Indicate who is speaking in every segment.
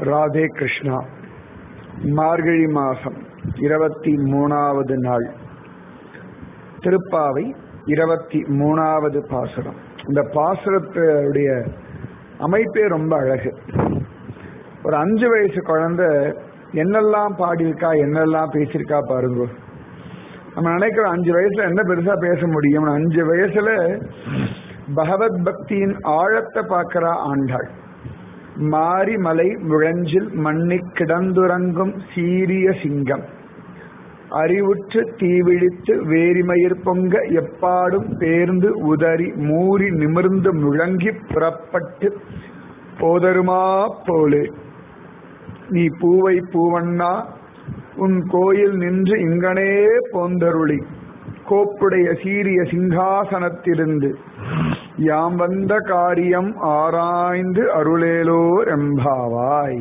Speaker 1: ராதே கிருஷ்ணா மார்கழி மாசம் இருபத்தி மூணாவது நாள் திருப்பாவை இருபத்தி மூணாவது பாசுரம் இந்த பாசுரத்துடைய அமைப்பே ரொம்ப அழகு ஒரு அஞ்சு வயசு குழந்தை என்னெல்லாம் பாடியிருக்கா என்னெல்லாம் பேசியிருக்கா பாருங்க நம்ம நினைக்கிறோம் அஞ்சு வயசுல என்ன பெருசா பேச முடியும் அஞ்சு வயசுல பகவத் பக்தியின் ஆழத்தை பார்க்கிறா ஆண்டாள் மாரி மலை முழஞ்சில் மண்ணி கிடந்துறங்கும் சீரிய சிங்கம் அறிவுற்று தீவிழித்து வேரிமயிர் பொங்க எப்பாடும் பேர்ந்து உதறி மூறி நிமிர்ந்து முழங்கி புறப்பட்டு போதருமா போலே நீ பூவை பூவண்ணா உன் கோயில் நின்று இங்கனே போந்தருளி கோப்புடைய சீரிய சிங்காசனத்திலிருந்து யாம் வந்த காரியம் ஆராய்ந்து அருளேலோ ரெம்பாவாய்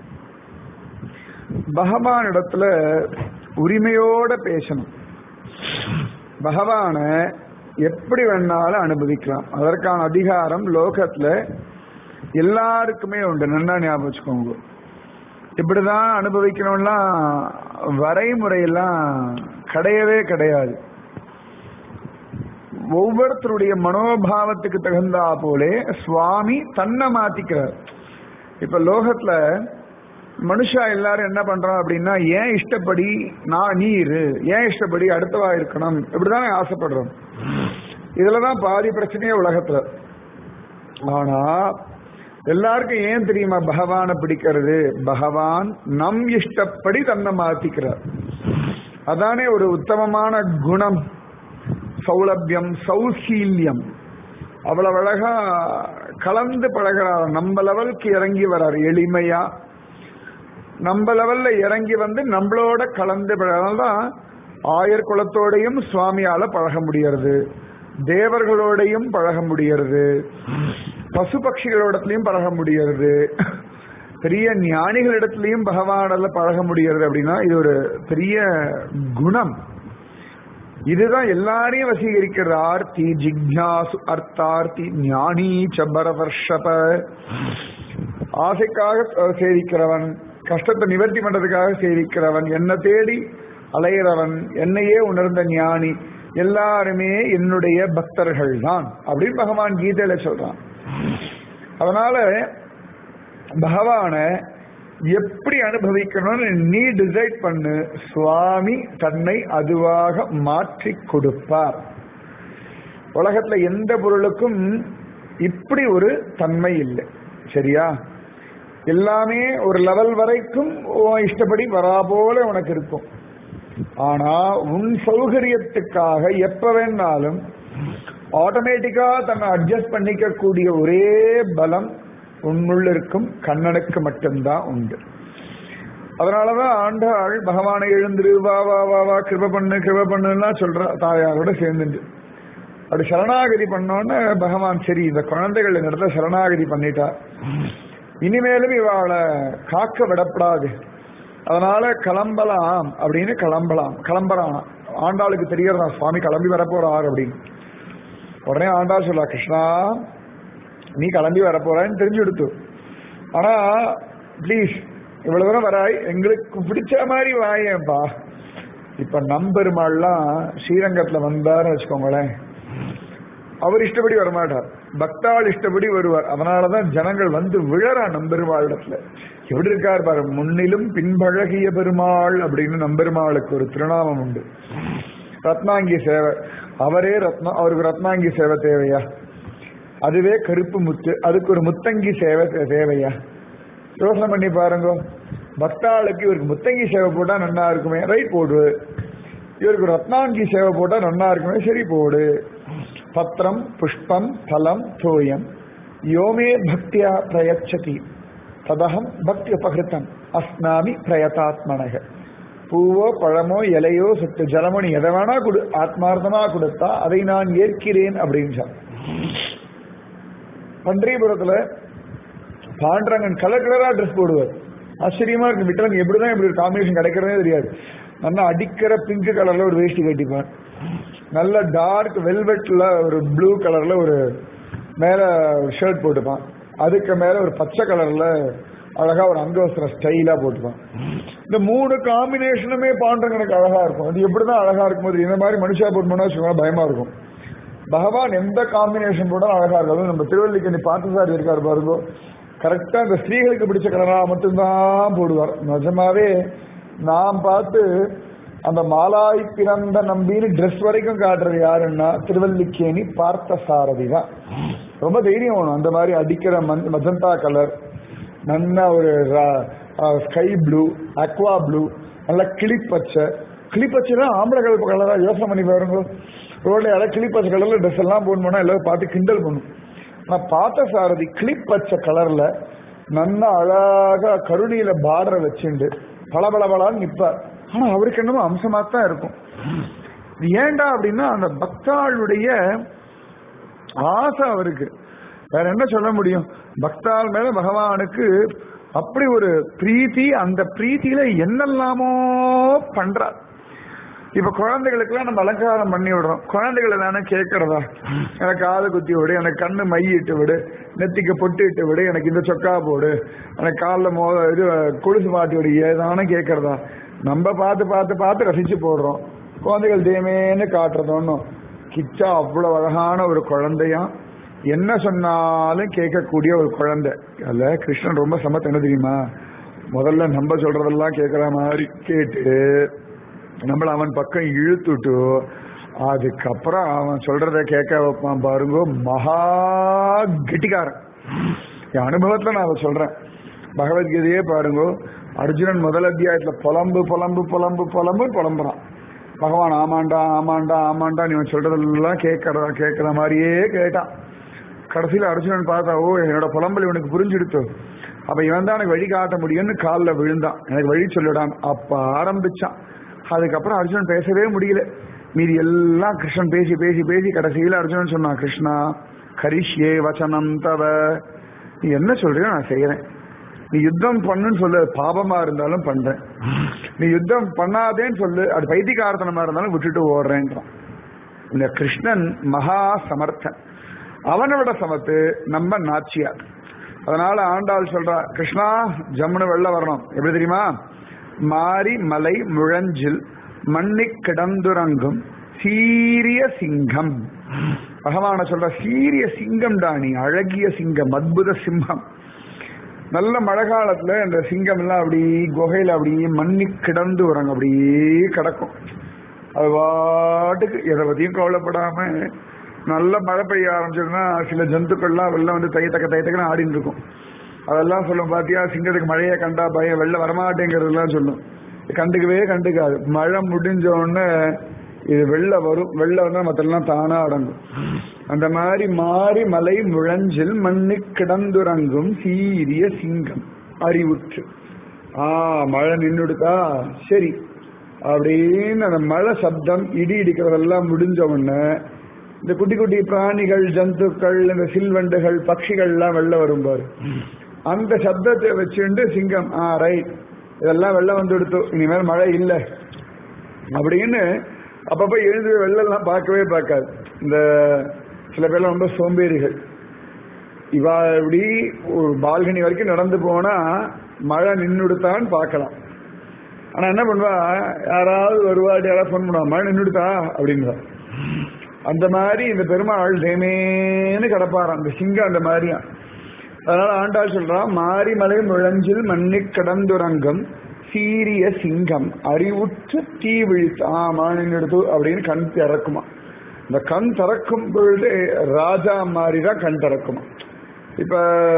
Speaker 1: பகவான் இடத்துல உரிமையோட பேசணும் பகவான எப்படி வேணாலும் அனுபவிக்கலாம் அதற்கான அதிகாரம் லோகத்துல எல்லாருக்குமே உண்டு நல்லா ஞாபகம் வச்சுக்கோங்க இப்படிதான் அனுபவிக்கணும்லாம் வரைமுறையெல்லாம் கிடையவே கிடையாது ஒவ்வொருத்தருடைய மனோபாவத்துக்கு தகுந்தா போலே சுவாமி தன்னை மாத்திக்கிறார் இப்ப லோகத்துல மனுஷா எல்லாரும் என்ன பண்றோம் அப்படின்னா ஏன் இஷ்டப்படி நான் நீர் ஏன் இஷ்டப்படி அடுத்தவா இருக்கணும் இப்படிதானே ஆசைப்படுறோம் இதுலதான் பாதி பிரச்சனையே உலகத்துல ஆனா எல்லாருக்கும் ஏன் தெரியுமா பகவான பிடிக்கிறது பகவான் நம் இஷ்டப்படி தன்னை மாத்திக்கிறார் அதானே ஒரு உத்தமமான குணம் சௌலபியம் சௌசீல்யம் அவ்வளவு அழகா கலந்து பழகிறார் நம்ம லெவலுக்கு இறங்கி வர்றார் எளிமையா நம்ம லெவல்ல இறங்கி வந்து நம்மளோட கலந்து பழகிறதான் ஆயர் குலத்தோடையும் சுவாமியால பழக முடியறது தேவர்களோடையும் பழக முடியறது பசு பட்சிகளோடத்திலையும் பழக முடியறது பெரிய ஞானிகளிடத்திலையும் பகவானால பழக முடியறது அப்படின்னா இது ஒரு பெரிய குணம் இதுதான் எல்லாரையும் வசீகரிக்கிறது ஆர்த்தி ஜிக்னாசு அர்த்தார்த்தி ஞானி சபரவர்ஷப ஆசைக்காக சேவிக்கிறவன் கஷ்டத்தை நிவர்த்தி பண்றதுக்காக சேவிக்கிறவன் என்ன தேடி அலையிறவன் என்னையே உணர்ந்த ஞானி எல்லாருமே என்னுடைய பக்தர்கள் தான் அப்படின்னு பகவான் கீதையில சொல்றான் அதனால பகவான எப்படி அனுபவிக்கணும்னு நீ டிசைட் பண்ணு சுவாமி தன்னை அதுவாக மாற்றி கொடுப்பார் உலகத்துல எந்த பொருளுக்கும் இப்படி ஒரு தன்மை இல்லை சரியா எல்லாமே ஒரு லெவல் வரைக்கும் இஷ்டப்படி வரா போல உனக்கு இருக்கும் ஆனா உன் சௌகரியத்துக்காக எப்ப வேணாலும் ஆட்டோமேட்டிக்கா தன்னை அட்ஜஸ்ட் பண்ணிக்க கூடிய ஒரே பலம் உன்னுள்ள இருக்கும் கண்ணனுக்கு மட்டும்தான் உண்டு அதனாலதான் ஆண்டாள் பகவானை எழுந்துரு வா வா வா வா கிருப பண்ணு கிருப பண்ணுன்னா சொல்ற தாயாரோட சேர்ந்துட்டு அப்படி சரணாகதி பண்ணோன்னு பகவான் சரி இந்த குழந்தைகள் இந்த இடத்துல சரணாகதி பண்ணிட்டா இனிமேலும் இவாளை காக்க விடப்படாது அதனால கிளம்பலாம் அப்படின்னு கிளம்பலாம் கிளம்புறான் ஆண்டாளுக்கு தெரியறதா சுவாமி கிளம்பி வரப்போறார் அப்படின்னு உடனே ஆண்டாள் சொல்லா கிருஷ்ணா நீ கிளம்பி வரப்போறான்னு தெரிஞ்சு எடுத்து ஆனா ப்ளீஸ் இவ்வளவு தூரம் வராய் எங்களுக்கு பிடிச்ச மாதிரி வாயேப்பா இப்ப நம்பெருமாள்லாம் ஸ்ரீரங்கத்துல வந்தாருன்னு வச்சுக்கோங்களேன் அவர் இஷ்டப்படி வரமாட்டார் பக்தாள் இஷ்டப்படி வருவார் அதனாலதான் ஜனங்கள் வந்து விழறா நம்பெருமாளிடத்துல எப்படி இருக்கார் பாரு முன்னிலும் பின்பழகிய பெருமாள் அப்படின்னு நம்பெருமாளுக்கு ஒரு திருநாமம் உண்டு ரத்னாங்கி சேவை அவரே ரத்னம் அவருக்கு ரத்னாங்கி சேவை தேவையா அதுவே கருப்பு முத்து அதுக்கு ஒரு முத்தங்கி சேவை தேவையா யோசனை பண்ணி பாருங்க பக்தாளுக்கு இவருக்கு முத்தங்கி சேவை போட்டா நன்னா இருக்குமே ரைட் போடு இவருக்கு ரத்னாங்கி சேவை போட்டா நன்னா இருக்குமே சரி போடு பத்திரம் புஷ்பம் பலம் தோயம் யோமே பக்தியா பிரயச்சதி ததகம் பக்தி உபகிருத்தம் அஸ்னாமி பிரயதாத்மனக பூவோ பழமோ இலையோ சுத்து ஜலமோ நீ எதை வேணா கொடு ஆத்மார்த்தமா கொடுத்தா அதை நான் ஏற்கிறேன் அப்படின்னு சொன்ன பன்றியபுரத்துல பாண்டரங்கன் கலர் கலரா ட்ரெஸ் போடுவார் ஆச்சரியமா இருக்கு விட்டவங்க எப்படிதான் இப்படி ஒரு காம்பினேஷன் கிடைக்கிறதே தெரியாது நல்லா அடிக்கிற பிங்க் கலர்ல ஒரு வேஷ்டி கட்டிப்பான் நல்ல டார்க் வெல்வெட்ல ஒரு ப்ளூ கலர்ல ஒரு மேல ஷர்ட் போட்டுப்பான் அதுக்கு மேல ஒரு பச்சை கலர்ல அழகா ஒரு அங்கவஸ்திர ஸ்டைலா போட்டுப்பான் இந்த மூணு காம்பினேஷனுமே பாண்டவனுக்கு அழகா இருக்கும் அது எப்படிதான் அழகா இருக்கும் போது இந்த மாதிரி மனுஷா போட்டு போனா வச்சுக்கோங்க பயமா இருக்கும் பகவான் எந்த காம்பினேஷன் போட அழகா இருக்கும் நம்ம திருவள்ளிக்கணி பார்த்தசாரி இருக்காரு பாருங்க கரெக்டா இந்த ஸ்திரீகளுக்கு பிடிச்ச கலரா மட்டும்தான் போடுவார் நிஜமாவே நான் பார்த்து அந்த மாலாய் பிறந்த நம்பின்னு ட்ரெஸ் வரைக்கும் காட்டுறது யாருன்னா திருவல்லிக்கேணி பார்த்த சாரதி தான் ரொம்ப தைரியம் வேணும் அந்த மாதிரி அடிக்கிற மஞ் மஜந்தா கலர் நல்ல ஒரு ஸ்கை ப்ளூ அக்வா ப்ளூ நல்ல கிளிப்பச்சை கிளிப்பச்சை தான் ஆம்பளை கலப்பு கலரா யோசனை பண்ணி பாருங்க ரோட்ல யாராவது கிளிப்பச்சை கலர்ல ட்ரெஸ் எல்லாம் போன் பண்ணா எல்லாரும் பார்த்து கிண்டல் பண்ணும் நான் பார்த்த சாரதி கிளிப்பச்சை கலர்ல நல்ல அழகா கருணியில பார்டரை வச்சுண்டு பளபளபளான்னு நிப்பார் ஆனா அவருக்கு என்னமோ அம்சமா தான் இருக்கும் இது ஏண்டா அப்படின்னா அந்த பக்தாளுடைய ஆசை அவருக்கு வேற என்ன சொல்ல முடியும் பக்தாள் மேல பகவானுக்கு அப்படி ஒரு பிரீத்தி அந்த பிரீத்தியில என்னெல்லாமோ பண்றார் இப்ப குழந்தைகளுக்கெல்லாம் நம்ம அலங்காரம் பண்ணி விடுறோம் குழந்தைகள் தானே கேட்கறதா எனக்கு காது குத்தி விடு எனக்கு கண்ணு மையிட்டு விடு நெத்திக்கு பொட்டு இட்டு விடு எனக்கு இந்த சொக்கா போடு எனக்கு காலில் மோ இது கொலுசு மாட்டி விடு ஏதானு கேட்கறதா நம்ம பார்த்து பார்த்து பார்த்து ரசிச்சு போடுறோம் குழந்தைகள் தேமேன்னு காட்டுறது ஒன்றும் கிச்சா அவ்வளவு அழகான ஒரு குழந்தையா என்ன சொன்னாலும் கேட்கக்கூடிய ஒரு குழந்தை அல்ல கிருஷ்ணன் ரொம்ப சமத்து என்ன தெரியுமா முதல்ல நம்ம சொல்றதெல்லாம் கேட்கற மாதிரி கேட்டு நம்மள அவன் பக்கம் இழுத்துட்டு அதுக்கப்புறம் அவன் சொல்றத கேட்க வைப்பான் பாருங்க மகா கெட்டிக்காரன் என் அனுபவத்துல நான் அதை சொல்றேன் பகவத்கீதையே பாருங்க அர்ஜுனன் முதல் அத்தியாயத்துல புலம்பு புலம்பு புலம்பு புலம்பு புலம்புறான் பகவான் ஆமாண்டா ஆமாண்டா ஆமாண்டா நீ சொல்றதெல்லாம் கேட்கறதா கேட்கற மாதிரியே கேட்டான் கடைசியில் அர்ஜுனன் பார்த்தா ஓ என்னோட புலம்பல் இவனுக்கு புரிஞ்சுடுத்து அப்ப இவன் தான் எனக்கு வழி காட்ட முடியும்னு காலில் விழுந்தான் எனக்கு வழி சொல்லிடான் அப்ப ஆரம்பிச்சான் அதுக்கப்புறம் அர்ஜுனன் பேசவே முடியல மீதி எல்லாம் கிருஷ்ணன் பேசி பேசி பேசி கடைசியில் அர்ஜுனன் சொன்னான் கிருஷ்ணா கரிஷ்யே வச்சனம் தவ நீ என்ன சொல்றியோ நான் செய்யறேன் நீ யுத்தம் பண்ணுன்னு சொல்லு பாபமா இருந்தாலும் பண்றேன் நீ யுத்தம் பண்ணாதேன்னு சொல்லு அது பைத்தியகாரத்தனமா இருந்தாலும் விட்டுட்டு ஓடுறேன்றான் இந்த கிருஷ்ணன் மகா சமர்த்தன் அவனோட சமத்து நம்ம நாச்சியார் அதனால ஆண்டாள் சொல்றா கிருஷ்ணா ஜம்முன்னு வெள்ள வரணும் எப்படி தெரியுமா மாரி மலை முழஞ்சில் மண்ணி கிடந்துறங்கும் சீரிய சிங்கம் பகவான சொல்ற சீரிய சிங்கம் டாணி அழகிய சிங்கம் அற்புத சிம்மம் நல்ல மழை காலத்துல இந்த சிங்கம் எல்லாம் அப்படி குகையில அப்படியே மண்ணி கிடந்து வரங்க அப்படியே கிடக்கும் அது பாட்டுக்கு எதை பத்தியும் கவலைப்படாம நல்ல மழை பெய்ய ஆரம்பிச்சதுன்னா சில ஜந்துக்கள்லாம் வெள்ளம் வந்து தைய தக்க தைய தக்கன்னு ஆடின்னு இருக்கும் அதெல்லாம் சொல்லும் பாத்தியா சிங்கத்துக்கு மழையே கண்டா பயம் வெள்ளம் வரமாட்டேங்கிறதுலாம் சொல்லும் கண்டுக்கவே கண்டுக்காது மழை முடிஞ்ச உடனே இது வெள்ள வரும் வெள்ள வந்தா மத்தெல்லாம் தானா அடங்கும் அந்த மாதிரி மாறி மலை முழஞ்சில் மண்ணு கிடந்துறங்கும் சீரிய சிங்கம் அறிவுற்று ஆ மழை நின்றுடுதா சரி அப்படின்னு அந்த மழை சப்தம் இடி இடிக்கிறதெல்லாம் முடிஞ்ச உடனே இந்த குட்டி குட்டி பிராணிகள் ஜந்துக்கள் இந்த சில்வண்டுகள் பட்சிகள்லாம் வெளில வரும் பாரு அந்த சப்தத்தை வச்சுண்டு சிங்கம் ஆ ரைட் இதெல்லாம் வெள்ளம் வந்து எடுத்து இனிமேல் மழை இல்லை அப்படின்னு அப்பப்ப எழுந்து வெள்ளம்லாம் பார்க்கவே பார்க்காது இந்த சில பேர்லாம் ரொம்ப சோம்பேறிகள் இவா இப்படி ஒரு பால்கனி வரைக்கும் நடந்து போனா மழை நின்றுடுத்தான்னு பார்க்கலாம் ஆனா என்ன பண்ணுவா யாராவது வருவாடி யாராவது ஃபோன் பண்ணுவா மழை நின்றுடுதா அப்படின்றா அந்த மாதிரி இந்த பெருமாள் தேமேன்னு கிடப்பாராம் அந்த சிங்கம் அந்த மாதிரியா அதனால ஆண்டாள் சொல்றான் மாரிமலை முழஞ்சில் மண்ணி கடந்துரங்கம் சீரிய சிங்கம் அறிவுற்று தீ விழித்து ஆ மானின் எடுத்து அப்படின்னு கண் திறக்குமா இந்த கண் திறக்கும் பொழுது ராஜா மாதிரி தான் கண் திறக்குமா இப்ப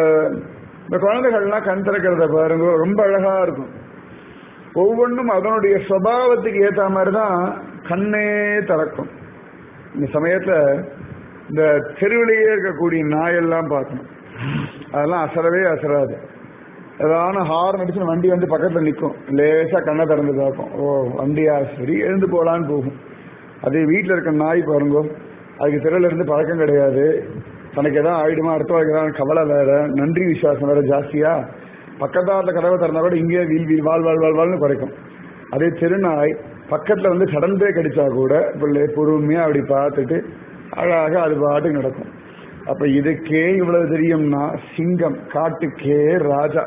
Speaker 1: இந்த குழந்தைகள்லாம் கண் திறக்கிறத பாருங்க ரொம்ப அழகா இருக்கும் ஒவ்வொன்றும் அதனுடைய சுவாவத்துக்கு ஏத்த மாதிரி தான் கண்ணே திறக்கும் இந்த சமயத்துல இந்த தெருவிலேயே இருக்கக்கூடிய நாயெல்லாம் பார்க்கணும் அதெல்லாம் அசரவே அசராது ஏதான ஹார்ன் அடிச்சு வண்டி வந்து பக்கத்துல நிற்கும் லேசா கண்ணை திறந்து பார்க்கும் ஓ வண்டியா சரி எழுந்து போலான்னு போகும் அதே வீட்டில் இருக்க நாய் பாருங்க அதுக்கு திரையில இருந்து பழக்கம் கிடையாது தனக்கு எதாவது ஆயிடுமா அடுத்த வாழ்க்கை தான் கவலை வேற நன்றி விசுவாசம் வேற ஜாஸ்தியா பக்கத்தாத்த கதவை திறந்தா கூட இங்கே வீல் வீல் வாழ் வாழ் வாழ் வாழ்னு குறைக்கும் அதே தெருநாய் பக்கத்துல வந்து கடந்தே கடிச்சா கூட பிள்ளை பொறுமையா அப்படி பார்த்துட்டு அழகாக அது பாட்டுக்கு நடக்கும் அப்ப இதுக்கே இவ்வளவு தெரியும்னா சிங்கம் காட்டுக்கே ராஜா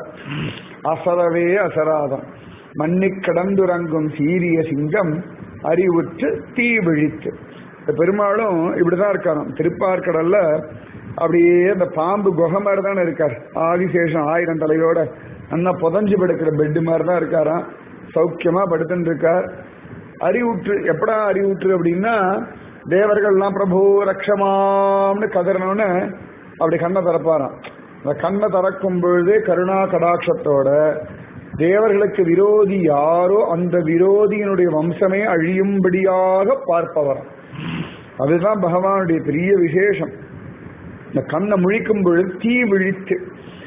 Speaker 1: அசரவே அசராதம் மண்ணி கடந்துறங்கும் சீரிய சிங்கம் அறிவுற்று தீ விழித்து இந்த பெருமாளும் இப்படிதான் இருக்காராம் திருப்பார்கடல்ல அப்படியே அந்த பாம்பு குகை மாதிரி தானே இருக்கார் ஆதிசேஷம் ஆயிரம் தலையோட நல்லா புதஞ்சு படுக்கிற பெட்டு மாதிரி தான் இருக்காராம் சௌக்கியமா படுத்துட்டு இருக்கார் அறிவுற்று எப்படா அறிவுற்று அப்படின்னா தேவர்கள்லாம் பிரபு ரக்ஷமாம்னு கதறணும்னு அப்படி கண்ணை திறப்பாராம் அந்த கண்ணை திறக்கும் பொழுதே கருணா கடாட்சத்தோட தேவர்களுக்கு விரோதி யாரோ அந்த விரோதியினுடைய வம்சமே அழியும்படியாக பார்ப்பவராம் அதுதான் பகவானுடைய பெரிய விசேஷம் இந்த கண்ணை முழிக்கும் பொழுது தீ விழித்து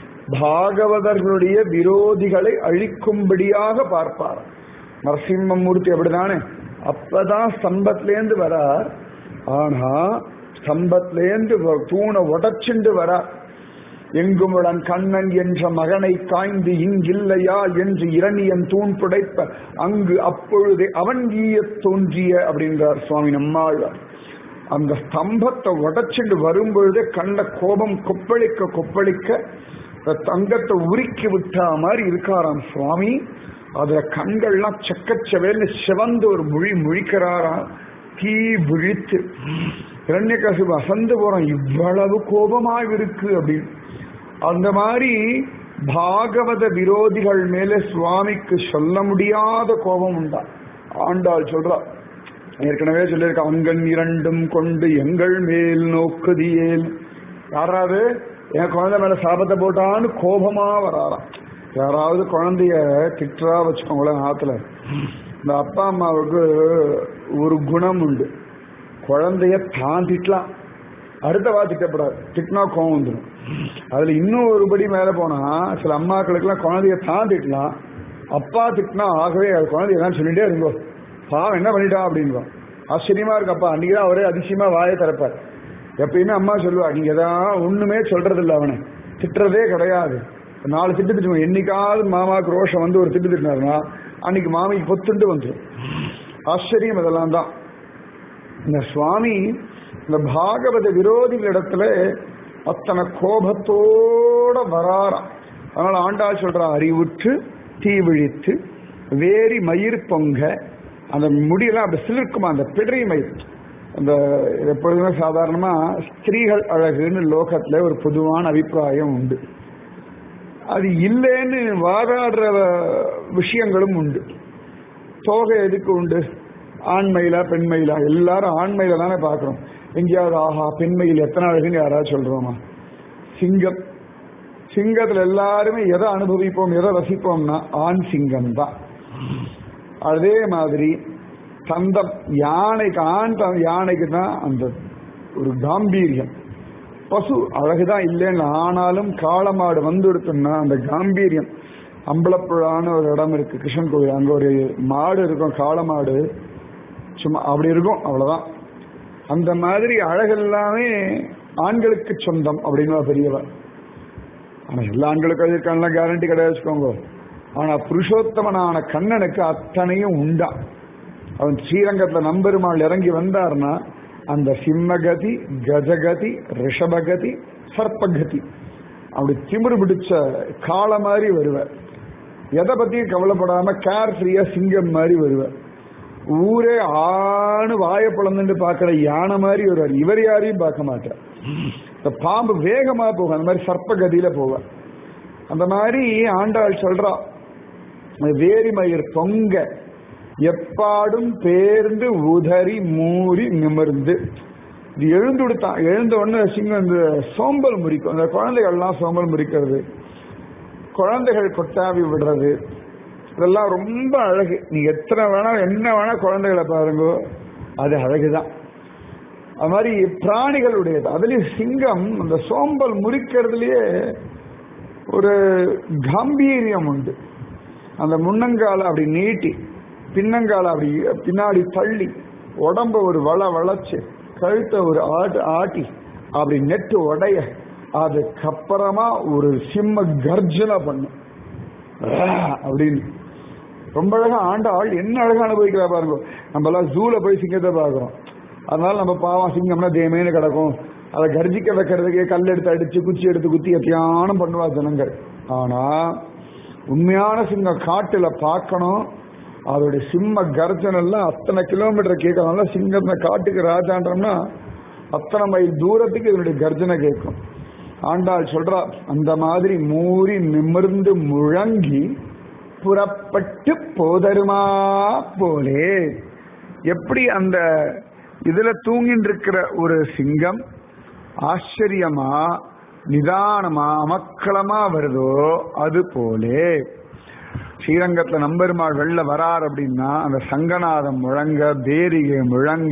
Speaker 1: பாகவதர்களுடைய விரோதிகளை அழிக்கும்படியாக பார்ப்பார் நரசிம்மமூர்த்தி அப்படிதானே அப்பதான் ஸ்தம்பத்திலேந்து வரார் ஆனா ஸ்தம்பத்திலேந்து வ- தூணை உடைச்சுண்டு வரார் எங்குமுடன் கண்ணன் என்ற மகனை காய்ந்து இங்கில்லையா என்று இரணியன் தூண் புடைப்ப அங்கு அப்பொழுதே அவன் ஈயத் தோன்றிய அப்படின்றார் சுவாமி நம்மாழ்வார் அந்த ஸ்தம்பத்தை உடைச்சுண்டு வரும்பொழுதே கண்ட கோபம் கொப்பளிக்க கொப்பளிக்க இந்த தங்கத்தை உருக்கி விட்டா மாதிரி இருக்காராம் சுவாமி அதுல கண்கள்லாம் செக்கச்சவேல்னு சிவந்து ஒரு மொழி முழிக்கிறாராம் தீ விழித்து இரண்யகசிபு அசந்து போறான் இவ்வளவு கோபமா இருக்கு அப்படின்னு அந்த மாதிரி பாகவத விரோதிகள் மேல சுவாமிக்கு சொல்ல முடியாத கோபம் உண்டா ஆண்டாள் சொல்றா ஏற்கனவே சொல்லியிருக்க அங்கன் இரண்டும் கொண்டு எங்கள் மேல் நோக்குதியேல் யாராவது என் குழந்தை மேல சாபத்தை போட்டான்னு கோபமா வராராம் யாராவது குழந்தைய திட்டா வச்சுக்கோங்களேன் ஆத்துல இந்த அப்பா அம்மாவுக்கு ஒரு குணம் உண்டு குழந்தைய தான் திட்டலாம் அடுத்தவா திட்டப்படாது திட்டினா கோவம் வந்துடும் அதுல இன்னும் ஒருபடி மேல போனா சில அம்மாக்களுக்கெல்லாம் குழந்தைய தான் திட்டலாம் அப்பா திட்டினா ஆகவே அது குழந்தைய தான் சொல்லிட்டே இருங்கோ பாவம் என்ன பண்ணிட்டான் அப்படின்வான் ஆச்சரியமா இருக்கு அப்பா அன்னைக்கு தான் அவரே அதிசயமா வாயை திறப்பார் எப்பயுமே அம்மா சொல்லுவா நீங்க தான் ஒண்ணுமே சொல்றது இல்ல அவனை திட்டுறதே கிடையாது நாலு திட்டு திட்டுவோம் என்னைக்காவது மாமாவுக்கு ரோஷம் வந்து ஒரு திட்டு திட்டினாருன்னா அன்னைக்கு மாமிக்கு பொத்துண்டு வந்துடும் ஆச்சரியம் இதெல்லாம் தான் இந்த சுவாமி இந்த பாகவத விரோதிகளிடத்துல அத்தனை கோபத்தோட வராராம் அதனால ஆண்டாள் சொல்றா அறிவுற்று தீ விழித்து வேரி மயிர் பொங்க அந்த முடியெல்லாம் அப்படி சிலிர்க்குமா அந்த பிடரி மயிர் அந்த எப்பொழுதுமே சாதாரணமா ஸ்திரீகள் அழகுன்னு லோகத்துல ஒரு பொதுவான அபிப்பிராயம் உண்டு அது இல்லைன்னு வாதாடுற விஷயங்களும் உண்டு தோகை எதுக்கு உண்டு ஆண்மையிலா பெண்மையிலா எல்லாரும் ஆண்மையில தானே பார்க்கிறோம் எங்கேயாவது ஆஹா பெண்மையில் எத்தனை அழகுன்னு யாராவது சொல்றோமா சிங்கம் சிங்கத்துல எல்லாருமே எதை அனுபவிப்போம் எதை ரசிப்போம்னா ஆண் சிங்கம் தான் அதே மாதிரி தந்தம் யானைக்கு ஆண் த- யானைக்கு தான் அந்த ஒரு காம்பீரியம் பசு அழகுதான் இல்லைன்னு ஆனாலும் காளமாடு வந்து எடுத்தோம்னா அந்த காம்பீரியம் அம்பலப்புழான்னு ஒரு இடம் இருக்கு கிருஷ்ணன் கோவில் அங்க ஒரு மாடு இருக்கும் காளமாடு சும்மா அப்படி இருக்கும் அவ்வளவுதான் அந்த மாதிரி அழகு எல்லாமே ஆண்களுக்கு சொந்தம் அப்படின்னு பெரியவர் ஆனா எல்லா ஆண்களுக்கும் இருக்கான கேரண்டி கிடையாது வச்சுக்கோங்க ஆனா புருஷோத்தமனான கண்ணனுக்கு அத்தனையும் உண்டா அவன் ஸ்ரீரங்கத்துல நம்பெருமாள் இறங்கி வந்தார்னா அந்த சிம்மகதி கஜகதி ரிஷபகதி சர்ப்பகதி அப்படி திமிரு பிடிச்ச காள மாதிரி வருவார் எதை பத்தியும் கவலைப்படாம கேர் ஃப்ரீயா சிங்கம் மாதிரி வருவார் ஊரே ஆணு வாய பிளந்துட்டு பார்க்கிற யானை மாதிரி வருவார் இவர் யாரையும் பார்க்க மாட்டார் இந்த பாம்பு வேகமா போகும் அந்த மாதிரி சர்ப்பகதியில போவார் அந்த மாதிரி ஆண்டாள் சொல்றா வேரிமயிர் தொங்க எப்பாடும் பேர்ந்து உதறி மூறி நிமிர்ந்து இது எழுந்து விடுத்தான் எழுந்த உடனே சிங்கம் இந்த சோம்பல் முறிக்கும் அந்த குழந்தைகள்லாம் சோம்பல் முறிக்கிறது குழந்தைகள் கொட்டாவி விடுறது இதெல்லாம் ரொம்ப அழகு நீங்க எத்தனை வேணா என்ன வேணா குழந்தைகளை பாருங்க அது அழகுதான் அது மாதிரி பிராணிகளுடையது அதுலயும் சிங்கம் அந்த சோம்பல் முறிக்கிறதுலயே ஒரு காம்பீரியம் உண்டு அந்த முன்னங்கால அப்படி நீட்டி பின்னங்கால அப்படி பின்னாடி தள்ளி உடம்ப ஒரு வள வளைச்சு கழுத்தை ஒரு ஆட்டு ஆட்டி அப்படி நெட்டு உடைய அதுக்கப்புறமா ஒரு சிம்ம கர்ஜனை பண்ணும் ஆ, அப்படின்னு ரொம்ப அழகா ஆண்டாள் என்ன அழகா அனுபவிக்கிறா பாருங்க நம்ம எல்லாம் ஜூல போய் சிங்கத்தை பார்க்கிறோம் அதனால நம்ம பாவம் சிங்கம்னா தேமேன்னு கிடக்கும் அதை கர்ஜிக்க வைக்கிறதுக்கு கல் எடுத்து அடிச்சு குச்சி எடுத்து குத்தி எத்தியானம் பண்ணுவா ஜனங்கள் ஆனா உண்மையான சிங்கம் காட்டுல பார்க்கணும் அதோடைய சிம்ம கர்ஜனை எல்லாம் அத்தனை கிலோமீட்டர் கேட்கறதுனால சிங்கம் காட்டுக்கு ராஜான்றோம்னா அத்தனை மைல் தூரத்துக்கு இதனுடைய கர்ஜனை கேட்கும் ஆண்டாள் சொல்றா அந்த மாதிரி மூறி நிமிர்ந்து முழங்கி புறப்பட்டு போதருமா போலே எப்படி அந்த இதுல தூங்கிட்டு இருக்கிற ஒரு சிங்கம் ஆச்சரியமா நிதானமா அமக்களமா வருதோ அது போலே ஸ்ரீரங்கத்துல நம்பெருமாள் வெளில வரார் அப்படின்னா அந்த சங்கநாதம் முழங்க பேரிகை முழங்க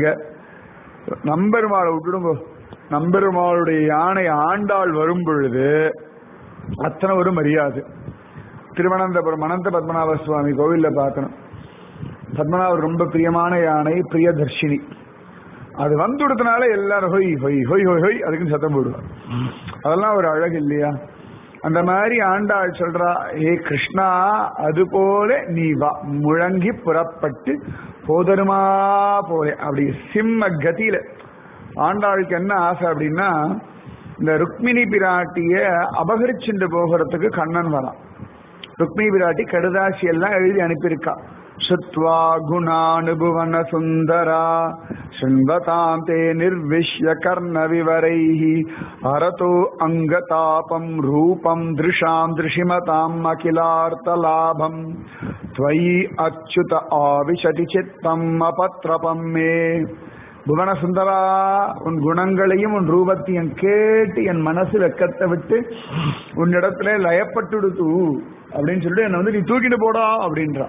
Speaker 1: நம்பெருமாளை விட்டுடுங்க நம்பெருமாளுடைய யானை ஆண்டாள் வரும் பொழுது அத்தனை ஒரு மரியாதை திருவனந்தபுரம் அனந்த பத்மநாப சுவாமி கோவில்ல பார்க்கணும் பத்மநாபர் ரொம்ப பிரியமான யானை பிரியதர்ஷினி அது வந்துடுறதுனால எல்லாரும் ஹொய் ஹொய் ஹொய் ஹொய் ஹொய் அதுக்குன்னு சத்தம் போடுவார் அதெல்லாம் ஒரு அழகு இல்லையா அந்த மாதிரி ஆண்டாள் சொல்றா ஏ கிருஷ்ணா அது போல நீ வா முழங்கி புறப்பட்டு போதருமா போல அப்படி சிம்ம கதியில ஆண்டாளுக்கு என்ன ஆசை அப்படின்னா இந்த ருக்மிணி பிராட்டிய அபகரிச்சுண்டு போகிறதுக்கு கண்ணன் வரான் ருக்மிணி பிராட்டி கடுதாசி எல்லாம் எழுதி அனுப்பியிருக்கா சுத்வா குணானுபுவன சுந்தரா शृण्वतां ते निर्विश्य कर्णविवरैः हरतो अङ्गतापम् रूपम् दृशां दृशिमताम् अखिलार्तलाभम् त्वयि अच्युत आविशति चित्तम् अपत्रपम् मे புவன சுந்தரா உன் குணங்களையும் உன் ரூபத்தையும் கேட்டு என் மனசு வெக்கத்தை விட்டு உன்னிடத்துல லயப்பட்டுடுத்து அப்படின்னு சொல்லிட்டு என்னை வந்து நீ தூக்கிட்டு போடா அப்படின்றா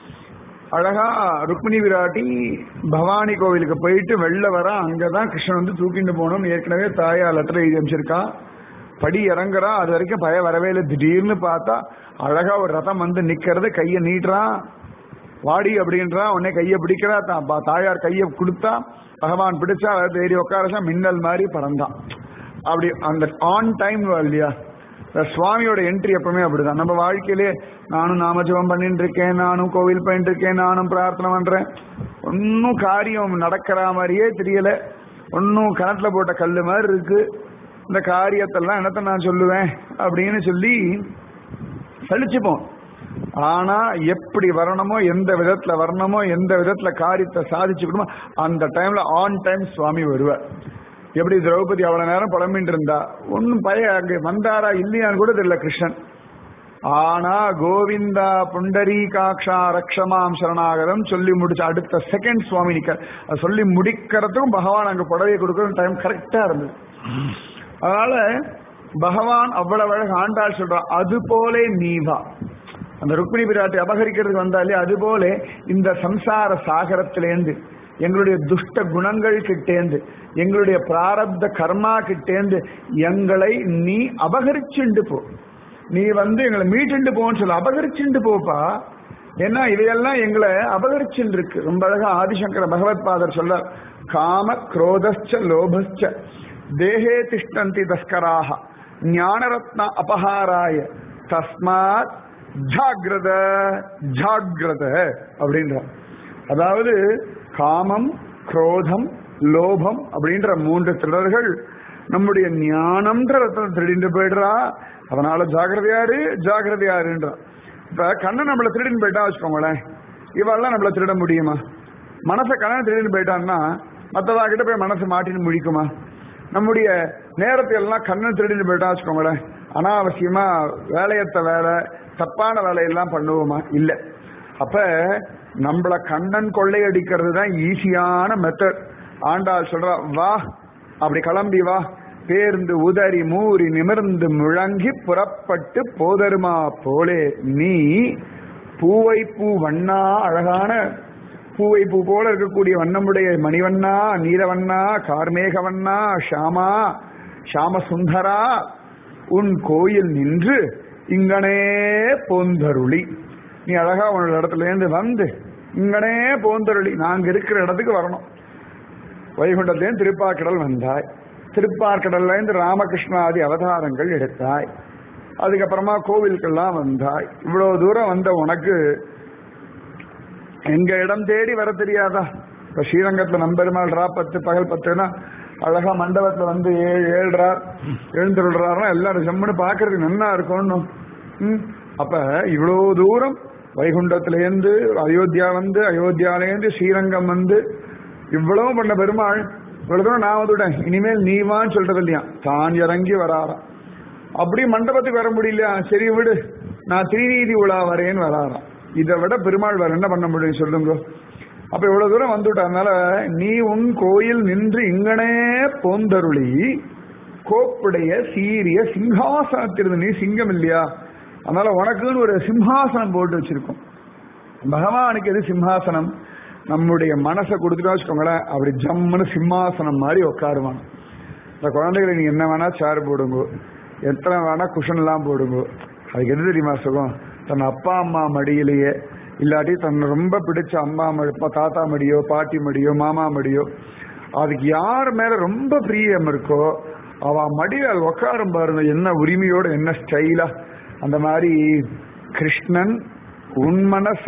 Speaker 1: அழகா ருக்மிணி விராட்டி பவானி கோவிலுக்கு போயிட்டு வெளில வர அங்கதான் கிருஷ்ணன் வந்து தூக்கிட்டு போகணும் ஏற்கனவே தாயா லெட்டர் எழுதி அமைச்சிருக்கா படி இறங்குறா அது வரைக்கும் பய வரவே இல்லை திடீர்னு பார்த்தா அழகா ஒரு ரதம் வந்து நிக்கிறது கையை நீட்டுறான் வாடி அப்படின்றா உடனே கையை பிடிக்கிறா தா- தாயார் கையை கொடுத்தா பகவான் பிடிச்சா அதை ஏறி உட்காரச்சா மின்னல் மாதிரி பறந்தான் அப்படி அந்த ஆன் டைம் இல்லையா இந்த சுவாமியோட என்ட்ரி எப்பவுமே அப்படிதான் நம்ம வாழ்க்கையிலே நானும் நாமஜபம் பண்ணிட்டு இருக்கேன் நானும் கோவில் போயிட்டு இருக்கேன் நானும் பிரார்த்தனை பண்றேன் ஒன்னும் காரியம் நடக்கிற மாதிரியே தெரியல ஒன்னும் கணத்துல போட்ட கல்லு மாதிரி இருக்கு இந்த காரியத்தெல்லாம் என்னத்த நான் சொல்லுவேன் அப்படின்னு சொல்லி சலிச்சுப்போம் ஆனா எப்படி வரணுமோ எந்த விதத்துல வரணுமோ எந்த விதத்துல காரியத்தை சாதிச்சுக்கணுமோ அந்த டைம்ல ஆன் டைம் சுவாமி வருவார் எப்படி திரௌபதி அவ்வளவு நேரம் புலம்பின்னு இருந்தா ஒன்னும் பய அங்க வந்தாரா இல்லையான்னு கூட தெரியல கிருஷ்ணன் ஆனா கோவிந்தா புண்டரீகாட்சா ரக்ஷமாம் சரணாகதம் சொல்லி முடிச்ச அடுத்த செகண்ட் சுவாமி நிக்க அது சொல்லி முடிக்கிறதுக்கும் பகவான் அங்க புடவையை கொடுக்கற டைம் கரெக்டா இருந்தது அதனால பகவான் அவ்வளவு அழகு ஆண்டாள் சொல்றான் அது போலே நீ வா அந்த ருக்மிணி பிராட்டி அபகரிக்கிறதுக்கு வந்தாலே அது போல இந்த சம்சார சாகரத்திலேந்து எங்களுடைய துஷ்ட குணங்கள் கிட்டேந்து எங்களுடைய பிராரப்த கர்மா கிட்டேந்து எங்களை நீ அபகரிச்சுண்டு போ நீ வந்து எங்களை மீட்டுண்டு போன்னு சொல்ல அபகரிச்சுண்டு போப்பா ஏன்னா இதையெல்லாம் எங்களை அபகரிச்சுட்டு இருக்கு ரொம்ப அழகா ஆதிசங்கர பகவத் பாதர் சொல்றார் காம குரோதஸ்ச லோபஸ்ச தேகே திஷ்டந்தி தஸ்கராக ஞானரத்ன அபகாராய தஸ்மாத் ஜாகிரத ஜாகிரத அப்படின்றார் அதாவது காமம் குரோதம் லோபம் அப்படின்ற மூன்று திருடர்கள் நம்முடைய ஞானம்ன்ற ரத்தனம் திருடிட்டு போயிடுறா அதனால ஜாகிரதையாரு ஜாகிரதையாருன்றா இப்ப கண்ணன் நம்மள திருடின்னு போயிட்டா வச்சுக்கோங்களேன் இவெல்லாம் நம்மள திருட முடியுமா மனசை கண்ணன் திருடின்னு போயிட்டான்னா மற்றவா கிட்ட போய் மனசு மாட்டின்னு முடிக்குமா நம்முடைய நேரத்தை எல்லாம் கண்ணன் திருடின்னு போயிட்டா வச்சுக்கோங்களேன் அனாவசியமா வேலையத்த வேலை தப்பான வேலையெல்லாம் பண்ணுவோமா இல்ல அப்ப நம்மள கண்ணன் கொள்ளையடிக்கிறது தான் ஈஸியான மெத்தட் ஆண்டாள் சொல்றா வா அப்படி கிளம்பி வா பேர்ந்து உதறி மூறி நிமிர்ந்து முழங்கி புறப்பட்டு போதருமா போலே நீ பூவை பூ வண்ணா அழகான பூவை பூ போல இருக்கக்கூடிய வண்ணமுடைய மணிவண்ணா நீலவண்ணா கார்மேக வண்ணா ஷாமா ஷாம சுந்தரா உன் கோயில் நின்று இங்கனே போந்தருளி நீ அழகா உன்னோட இடத்துல இருந்து வந்து இங்கனே போந்தருளி நாங்க இருக்கிற இடத்துக்கு வரணும் வைகுண்டத்திலேருந்து திருப்பாக்கடல் வந்தாய் திருப்பார்கடல்ல இருந்து ராமகிருஷ்ணாதி அவதாரங்கள் எடுத்தாய் அதுக்கப்புறமா கோவிலுக்கெல்லாம் வந்தாய் இவ்வளவு தூரம் வந்த உனக்கு எங்க இடம் தேடி வர தெரியாதா இப்ப ஸ்ரீரங்கத்துல நம்பெருமாள் ரா பத்து பகல் பத்துனா அழகா மண்டபத்துல வந்து ஏழு ஏழ்றார் எழுந்துள்ளாருன்னா எல்லாரும் செம்மனு பாக்குறதுக்கு நல்லா இருக்கணும் ம். அப்ப இவ்வளவு தூரம் வைகுண்டத்திலேருந்து அயோத்தியா வந்து அயோத்தியாலேருந்து ஸ்ரீரங்கம் வந்து இவ்வளவு பண்ண பெருமாள் இவ்வளவு தூரம் நான் வந்துட்டேன் இனிமேல் நீவான்னு சொல்றது இல்லையா தான் இறங்கி வராராம் அப்படி மண்டபத்துக்கு வர முடியலையா சரி விடு நான் திருநீதி உலா வரேன்னு வராராம் இதை விட பெருமாள் வேற என்ன பண்ண முடியும் சொல்லுங்க அப்ப இவ்வளவு தூரம் வந்துட்ட அதனால நீ உன் கோயில் நின்று இங்கனே போந்தருளி கோப்புடைய சீரிய சிங்காசனத்திலிருந்து நீ சிங்கம் இல்லையா அதனால உனக்குன்னு ஒரு சிம்ஹாசனம் போட்டு வச்சிருக்கோம் பகவானுக்கு எது சிம்ஹாசனம் நம்முடைய மனசை கொடுத்துட்டா வச்சுக்கோங்களேன் அப்படி ஜம்முன்னு சிம்மாசனம் மாதிரி உட்காருவாங்க இந்த குழந்தைகளை நீங்க என்ன வேணா சேர் போடுங்க எத்தனை வேணா குஷன் எல்லாம் போடுங்க அதுக்கு எது தெரியுமா சுகம் தன் அப்பா அம்மா மடியிலேயே இல்லாட்டி தன் ரொம்ப பிடிச்ச அம்மா மடி தாத்தா மடியோ பாட்டி மடியோ மாமா மடியோ அதுக்கு யார் மேல ரொம்ப பிரியம் இருக்கோ அவ மடியில அது உட்காரும் பாருங்க என்ன உரிமையோட என்ன ஸ்டைலா அந்த மாதிரி கிருஷ்ணன் உன் மனச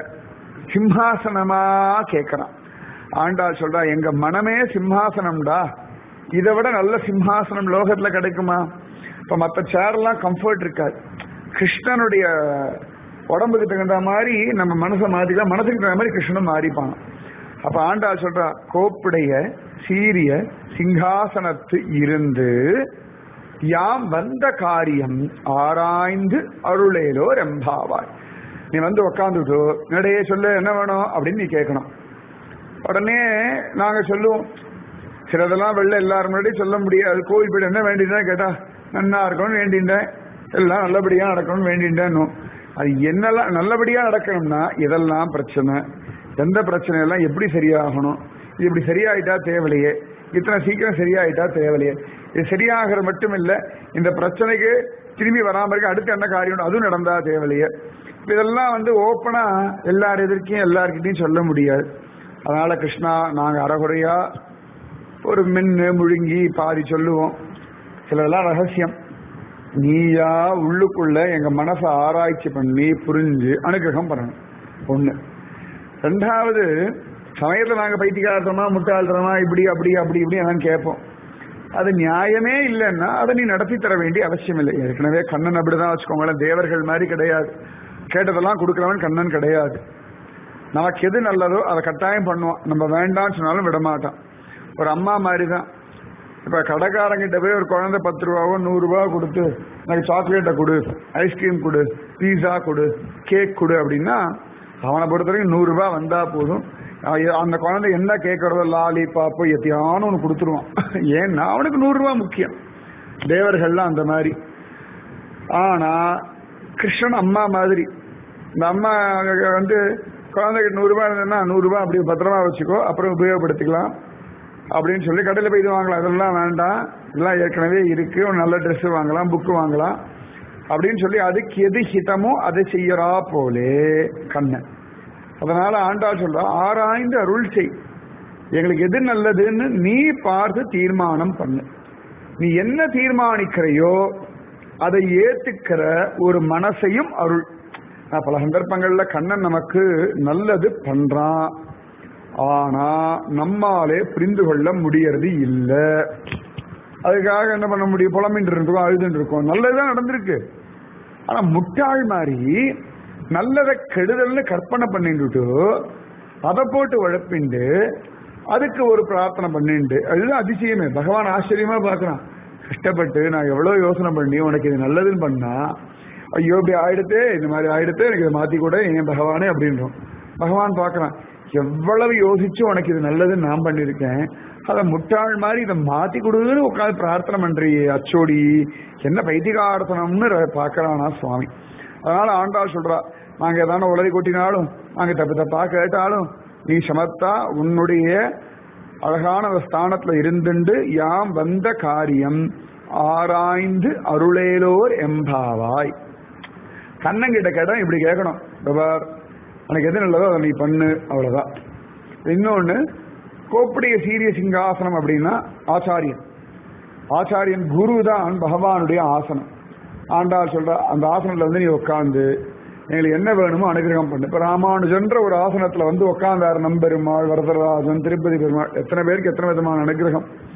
Speaker 1: சிம்ஹாசனமா கேட்கறான் ஆண்டாள் சொல்றா எங்க மனமே சிம்ஹாசனம்டா இதை விட நல்ல சிம்ஹாசனம் லோகத்துல கிடைக்குமா இப்ப மத்த சேர் எல்லாம் கம்ஃபர்ட் இருக்காது கிருஷ்ணனுடைய உடம்புக்கு தகுந்த மாதிரி நம்ம மனசை மாத்திக்கலாம் மனசுக்கு தகுந்த மாதிரி கிருஷ்ணனும் மாறிப்பான் அப்ப ஆண்டாள் சொல்றா கோப்புடைய சீரிய சிங்காசனத்து இருந்து யாம் வந்த காரியம் ஆராய்ந்து அருளேலோ ரெம்பாவாய் நீ வந்து உக்காந்துட்டு என்னடையே சொல்லு என்ன வேணும் அப்படின்னு நீ கேட்கணும் உடனே நாங்க சொல்லுவோம் சிலதெல்லாம் வெளில எல்லாரும் முன்னாடி சொல்ல முடியாது கோவில் போயிட்டு என்ன வேண்டியிருந்தேன் கேட்டா நன்னா இருக்கணும்னு வேண்டியிருந்தேன் எல்லாம் நல்லபடியா நடக்கணும்னு வேண்டியிருந்தேன் அது என்னெல்லாம் நல்லபடியா நடக்கணும்னா இதெல்லாம் பிரச்சனை எந்த பிரச்சனை எல்லாம் எப்படி சரியாகணும் இது இப்படி சரியாயிட்டா தேவையில்லையே இத்தனை சீக்கிரம் சரியாயிட்டா தேவையில்லையே இது சரியாகிற மட்டும் இல்ல இந்த பிரச்சனைக்கு திரும்பி வராம இருக்க அடுத்து என்ன காரியம் அதுவும் நடந்தா தேவையில்லையே இதெல்லாம் வந்து ஓப்பனா எல்லார் எதிர்க்கையும் எல்லார்கிட்டையும் சொல்ல முடியாது அதனால கிருஷ்ணா நாங்க அறகுறையா ஒரு மின்னு முழுங்கி பாதி சொல்லுவோம் சிலதெல்லாம் ரகசியம் நீயா உள்ளுக்குள்ள எங்க மனசை ஆராய்ச்சி பண்ணி புரிஞ்சு அனுகிரகம் பண்ணணும் ஒண்ணு ரெண்டாவது சமயத்துல நாங்க பைத்தியகாரத்தமா முட்டாள்தனமா இப்படி அப்படி அப்படி இப்படி எல்லாம் கேட்போம் அது நியாயமே இல்லைன்னா அதை நீ நடத்தி தர வேண்டிய அவசியம் இல்லை ஏற்கனவே கண்ணன் அப்படிதான் வச்சுக்கோங்களேன் தேவர்கள் மாதிரி கிடையாது கேட்டதெல்லாம் கொடுக்கிறவன் கண்ணன் கிடையாது நமக்கு எது நல்லதோ அதை கட்டாயம் பண்ணுவான் நம்ம வேண்டாம்னு சொன்னாலும் விட மாட்டான் ஒரு அம்மா மாதிரி தான் இப்ப கடைக்காரங்கிட்ட போய் ஒரு குழந்தை பத்து ரூபாவோ நூறு ரூபாய் கொடுத்து எனக்கு சாக்லேட்டை கொடு ஐஸ்கிரீம் கொடு பீஸா கொடு கேக் கொடு அப்படின்னா அவனை பொறுத்த வரைக்கும் நூறு ரூபாய் வந்தா போதும் அவன் அந்த குழந்தை என்ன கேட்கறதோ லாலி பாப்போ எத்தையானு ஒன்று கொடுத்துருவான் ஏன்னா அவனுக்கு நூறு ரூபாய் முக்கியம் தேவர்கள்லாம் அந்த மாதிரி ஆனா கிருஷ்ணன் அம்மா மாதிரி இந்த அம்மா வந்து குழந்தைக்கு நூறு ரூபாய் இருந்ததுன்னா நூறு ரூபாய் அப்படி பத்திரமா வச்சுக்கோ அப்புறம் உபயோகப்படுத்திக்கலாம் அப்படின்னு சொல்லி கடையில் போய் இது வாங்கலாம் அதெல்லாம் வேண்டாம் இதெல்லாம் ஏற்கனவே இருக்கு ஒரு நல்ல ட்ரெஸ் வாங்கலாம் புக்கு வாங்கலாம் அப்படின்னு சொல்லி அதுக்கு எது ஹிதமோ அதை செய்யறா போலே கண்ணன் அதனால ஆண்டாள் சொல்றா ஆராய்ந்து அருள் செய் எங்களுக்கு எது நல்லதுன்னு நீ பார்த்து தீர்மானம் பண்ணு நீ என்ன தீர்மானிக்கிறையோ அதை ஏத்துக்கிற ஒரு மனசையும் அருள் நான் பல சந்தர்ப்பங்கள்ல கண்ணன் நமக்கு நல்லது பண்றான் ஆனா நம்மாலே புரிந்து கொள்ள முடியறது இல்ல அதுக்காக என்ன பண்ண முடியும் புலமின்று இருக்கோம் அழுதுன்னு இருக்கோம் நல்லதுதான் நடந்திருக்கு ஆனா முட்டாள் மாதிரி நல்லதை கெடுதல்னு கற்பனை பண்ணிட்டு அதை போட்டு உழப்பிண்டு அதுக்கு ஒரு பிரார்த்தனை பண்ணிண்டு அதுதான் அதிசயமே பகவான் ஆச்சரியமா பாக்குறான் கஷ்டப்பட்டு நான் எவ்வளவு யோசனை பண்ணி உனக்கு இது நல்லதுன்னு பண்ணா ஐயோ இப்படி ஆயிடுத்தே இந்த மாதிரி ஆயிடுத்தே எனக்கு இதை மாத்தி கூட ஏன் பகவானே அப்படின்றோம் பகவான் பாக்குறான் எவ்வளவு யோசிச்சு உனக்கு இது நல்லதுன்னு நான் பண்ணிருக்கேன் அதை முட்டாள் மாதிரி இதை மாத்தி கொடுன்னு உட்காந்து பிரார்த்தனை பண்றியே அச்சோடி என்ன பைத்திகார்த்தனம்னு பாக்குறானா சுவாமி அதனால ஆண்டாள் சொல்றா நாங்க ஏதான உளறி கொட்டினாலும் நாங்க தப்பு தப்பா கேட்டாலும் நீ சமத்தா உன்னுடைய அழகான ஒரு ஸ்தானத்துல இருந்துண்டு யாம் வந்த காரியம் ஆராய்ந்து அருளேலோர் எம்பாவாய் கண்ணங்கிட்ட கேட்டா இப்படி கேட்கணும் பிரபார் எனக்கு எது நல்லதோ அதை நீ பண்ணு அவ்வளவுதான் இன்னொன்னு கோப்புடைய சீரிய சிங்காசனம் அப்படின்னா ஆச்சாரியன் ஆச்சாரியன் குரு தான் பகவானுடைய ஆசனம் ஆண்டாள் சொல்ற அந்த ஆசனத்துல வந்து நீ உட்காந்து எங்களுக்கு என்ன வேணுமோ அனுகிரகம் பண்ணு இப்ப ராமானுஜன்ற ஒரு ஆசனத்துல வந்து உட்காந்தாரு நம்பெருமாள் வரதராஜன் திருப்பதி பெருமாள் எத்தனை பேருக்கு எத்தனை விதமான அனுகிரகம்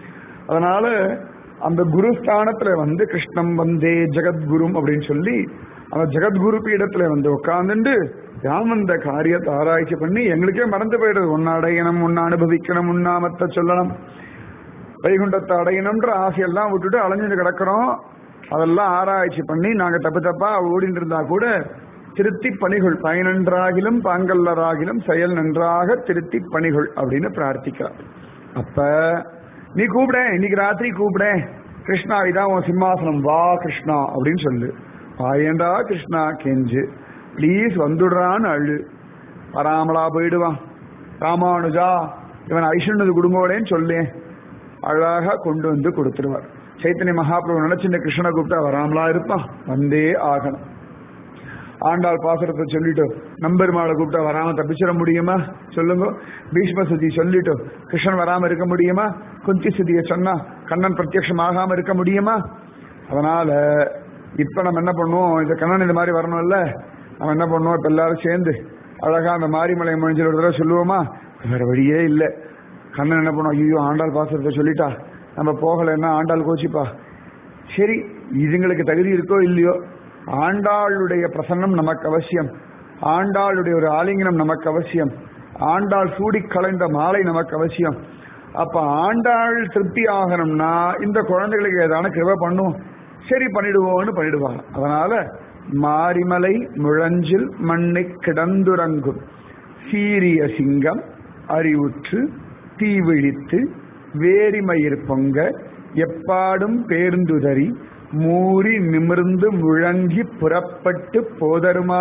Speaker 1: அதனால அந்த குரு ஸ்தானத்துல வந்து கிருஷ்ணம் வந்தே ஜெகத்குரும் அப்படின்னு சொல்லி அந்த ஜெகத்குரு பீடத்துல வந்து உட்கார்ந்துட்டு யாம் வந்த காரியத்தை ஆராய்ச்சி பண்ணி எங்களுக்கே மறந்து போயிடுது ஒன்னு அடையணும் ஒன்னு அனுபவிக்கணும் உன்னாமத்தை சொல்லணும் வைகுண்டத்தை அடையணும்ன்ற ஆசையெல்லாம் விட்டுட்டு அலைஞ்சிட்டு கிடக்கிறோம் அதெல்லாம் ஆராய்ச்சி பண்ணி நாங்க தப்பு தப்பா ஓடிட்டு இருந்தா கூட திருத்தி பணிகள் பயனன்றாகிலும் பாங்கல்லராகிலும் செயல் நன்றாக திருத்தி பணிகள் அப்படின்னு பிரார்த்திக்கிறார் அப்ப நீ கூப்பிட இன்னைக்கு ராத்திரி கூப்பிட கிருஷ்ணா இதான் உன் சிம்மாசனம் வா கிருஷ்ணா அப்படின்னு சொல்லு வாயேண்டா கிருஷ்ணா கெஞ்சு ப்ளீஸ் வந்துடுறான்னு அழு வராமலா போயிடுவான் ராமானுஜா இவன் ஐஸ்வர்யது குடும்போடேன்னு சொல்லேன் அழகா கொண்டு வந்து கொடுத்துருவார் சைத்தன்ய மகாபிரபு நினைச்சிருந்த கிருஷ்ணனை கூப்பிட்டா வராமலா இருப்பான் வந்தே ஆகணும் ஆண்டாள் பாசுரத்தை சொல்லிட்டு நம்பெருமாளை கூப்பிட்டா வராம தப்பிச்சிட முடியுமா சொல்லுங்க பீஷ்ம சுத்தி சொல்லிட்டு கிருஷ்ணன் வராம இருக்க முடியுமா குந்தி சுத்திய சொன்னா கண்ணன் பிரத்யட்சம் ஆகாம இருக்க முடியுமா அதனால இப்ப நம்ம என்ன பண்ணுவோம் இந்த கண்ணன் இந்த மாதிரி வரணும்ல நம்ம என்ன பண்ணுவோம் இப்ப எல்லாரும் சேர்ந்து அழகா அந்த மாரிமலை முடிஞ்சு ஒரு தடவை சொல்லுவோமா வேற வழியே இல்லை கண்ணன் என்ன பண்ணுவோம் ஐயோ ஆண்டாள் பாசுரத்தை சொல்லிட்டா நம்ம போகலைன்னா ஆண்டாள் கோச்சிப்பா சரி இதுங்களுக்கு தகுதி இருக்கோ இல்லையோ ஆண்டாளுடைய பிரசன்னம் நமக்கு அவசியம் ஆண்டாளுடைய ஒரு ஆலிங்கனம் நமக்கு அவசியம் ஆண்டாள் சூடி கலைந்த மாலை நமக்கு அவசியம் அப்ப ஆண்டாள் திருப்தி ஆகணும்னா இந்த குழந்தைகளுக்கு ஏதான கிருப பண்ணும் சரி பண்ணிடுவோம்னு பண்ணிடுவாங்க அதனால மாரிமலை முழஞ்சில் மண்ணை கிடந்துறங்கும் சீரிய சிங்கம் அறிவுற்று தீவிழித்து வேரிமயிர் பொங்க எப்பாடும் பேர்ந்துதறி மூறி நிமிர்ந்து முழங்கி புறப்பட்டு போதருமா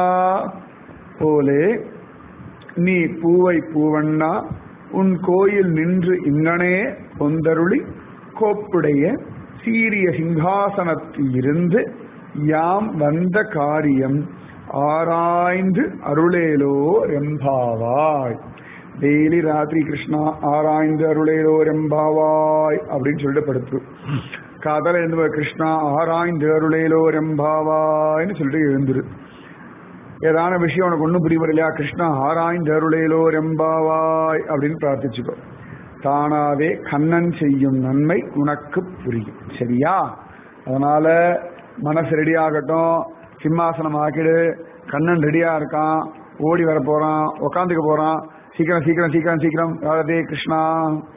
Speaker 1: போலே நீ பூவை பூவண்ணா உன் கோயில் நின்று இங்கனே பொந்தருளி கோப்புடைய சீரிய சிங்காசனத்தில் இருந்து யாம் வந்த காரியம் ஆராய்ந்து அருளேலோ ரெம்பாவாய் டெய்லி ராத்திரி கிருஷ்ணா ஆராய்ந்து அருளேலோ ரெம்பாவாய் அப்படின்னு சொல்லிட்டு படுத்து காதல எழுந்து கிருஷ்ணா ஆராய்ந்து அருளேலோ ரெம்பாவாய்னு சொல்லிட்டு எழுந்துரு ஏதான விஷயம் உனக்கு ஒன்றும் புரியவில்லையா கிருஷ்ணா ஆராய்ந்து அருளேலோ ரெம்பாவாய் அப்படின்னு பிரார்த்திச்சுக்கோ தானாவே கண்ணன் செய்யும் நன்மை உனக்கு புரியும் சரியா அதனால மனசு ரெடி ஆகட்டும் சிம்மாசனம் ஆக்கிடு கண்ணன் ரெடியா இருக்கான் ஓடி வர போறான் உக்காந்துக்க போறான் சீக்கிரம் சீக்கிரம் சீக்கிரம் சீக்கிரம் ராதே கிருஷ்ணா